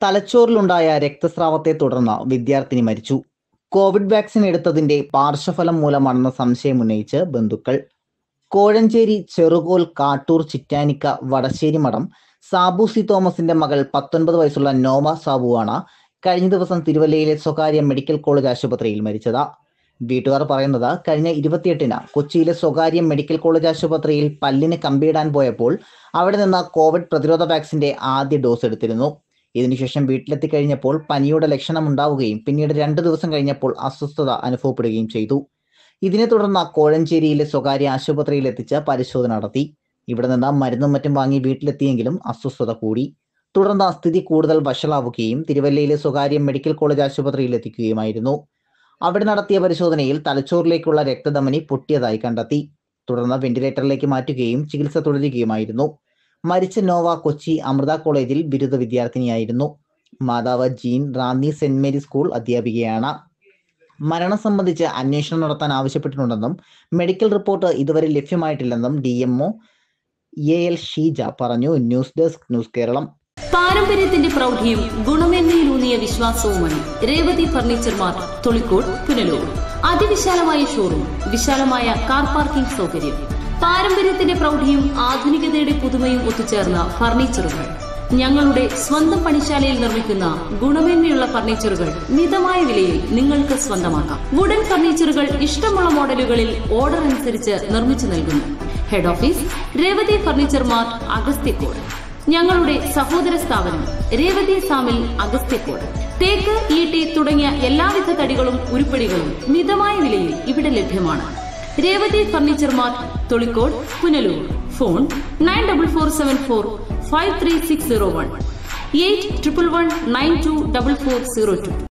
തലച്ചോറിലുണ്ടായ രക്തസ്രാവത്തെ തുടർന്ന് വിദ്യാർത്ഥിനി മരിച്ചു കോവിഡ് വാക്സിൻ എടുത്തതിന്റെ പാർശ്വഫലം മൂലമാണെന്ന സംശയം ഉന്നയിച്ച് ബന്ധുക്കൾ കോഴഞ്ചേരി ചെറുകോൽ കാട്ടൂർ ചിറ്റാനിക്ക വടശ്ശേരി മഠം സാബു സി തോമസിന്റെ മകൾ പത്തൊൻപത് വയസ്സുള്ള നോവ സാബുവാണ് കഴിഞ്ഞ ദിവസം തിരുവല്ലയിലെ സ്വകാര്യ മെഡിക്കൽ കോളേജ് ആശുപത്രിയിൽ മരിച്ചത് വീട്ടുകാർ പറയുന്നത് കഴിഞ്ഞ ഇരുപത്തിയെട്ടിന് കൊച്ചിയിലെ സ്വകാര്യ മെഡിക്കൽ കോളേജ് ആശുപത്രിയിൽ പല്ലിന് കമ്പിയിടാൻ പോയപ്പോൾ അവിടെ നിന്ന് കോവിഡ് പ്രതിരോധ വാക്സിന്റെ ആദ്യ ഡോസ് എടുത്തിരുന്നു ഇതിനുശേഷം വീട്ടിലെത്തി കഴിഞ്ഞപ്പോൾ പനിയുടെ ലക്ഷണം ഉണ്ടാവുകയും പിന്നീട് രണ്ടു ദിവസം കഴിഞ്ഞപ്പോൾ അസ്വസ്ഥത അനുഭവപ്പെടുകയും ചെയ്തു ഇതിനെ തുടർന്ന് കോഴഞ്ചേരിയിലെ സ്വകാര്യ ആശുപത്രിയിൽ എത്തിച്ച് പരിശോധന നടത്തി ഇവിടെ നിന്ന് മരുന്നും മറ്റും വാങ്ങി വീട്ടിലെത്തിയെങ്കിലും അസ്വസ്ഥത കൂടി തുടർന്ന് സ്ഥിതി കൂടുതൽ വഷളാവുകയും തിരുവല്ലയിലെ സ്വകാര്യ മെഡിക്കൽ കോളേജ് ആശുപത്രിയിൽ എത്തിക്കുകയുമായിരുന്നു അവിടെ നടത്തിയ പരിശോധനയിൽ തലച്ചോറിലേക്കുള്ള രക്തധമനി പൊട്ടിയതായി കണ്ടെത്തി തുടർന്ന് വെന്റിലേറ്ററിലേക്ക് മാറ്റുകയും ചികിത്സ തുടരുകയുമായിരുന്നു മരിച്ച നോവ കൊച്ചി അമൃത കോളേജിൽ ബിരുദ വിദ്യാർത്ഥിനിയായിരുന്നു മാതാവ് Jean Ranni Saint Mary school അധ്യാപികയാണ് മരണം സംബന്ധിച്ച് അന്വേഷണം നടത്താൻ ആവശ്യപ്പെട്ടിട്ടുണ്ടെന്നും മെഡിക്കൽ റിപ്പോർട്ട് ഇതുവരെ ലഭ്യമായിട്ടില്ലെന്നും D MO A L Sheeja പറഞ്ഞു ന്യൂസ് ഡെസ്ക് ന്യൂസ് കേരളം പാരമ്പര്യത്തിന്റെ പ്രൗഢിയും ഗുണമേന്മയിലൂന്നിയ വിശ്വാസവുമായി രേവതി ഫർണിച്ചർ മാർട്ട് തൊളിക്കോട് പുനലൂർ അതിവിശാലമായ ഷോറൂം വിശാലമായ കാർ പാർക്കിംഗ് സൗകര്യം പാരമ്പര്യത്തിന്റെ പ്രൗഢിയും ആധുനികതയുടെ പുതുമയും ഒത്തുചേർന്ന ഫർണിച്ചറുകൾ ഞങ്ങളുടെ സ്വന്തം പണിശാലയിൽ നിർമ്മിക്കുന്ന ഗുണമേന്മയുള്ള ഫർണിച്ചറുകൾ മിതമായ വിലയിൽ നിങ്ങൾക്ക് സ്വന്തമാക്കാം വുഡൻ ഫർണിച്ചറുകൾ ഇഷ്ടമുള്ള മോഡലുകളിൽ ഓർഡർ അനുസരിച്ച് നിർമ്മിച്ചു നൽകുന്നു head office Revathi furniture mart Agasthyacode ഞങ്ങളുടെ സഹോദര സ്ഥാപനം രേവതി സാമിൽ അഗസ്ത്യക്കോട് തേക്ക് ഈട്ടി തുടങ്ങിയ എല്ലാവിധ തടികളും ഉരുപ്പടികളും മിതമായ വിലയിൽ ഇവിടെ ലഭ്യമാണ് Revathi furniture mart Tholicode Punalur phone nine double four seven four five three six zero one eight triple one nine two double four zero to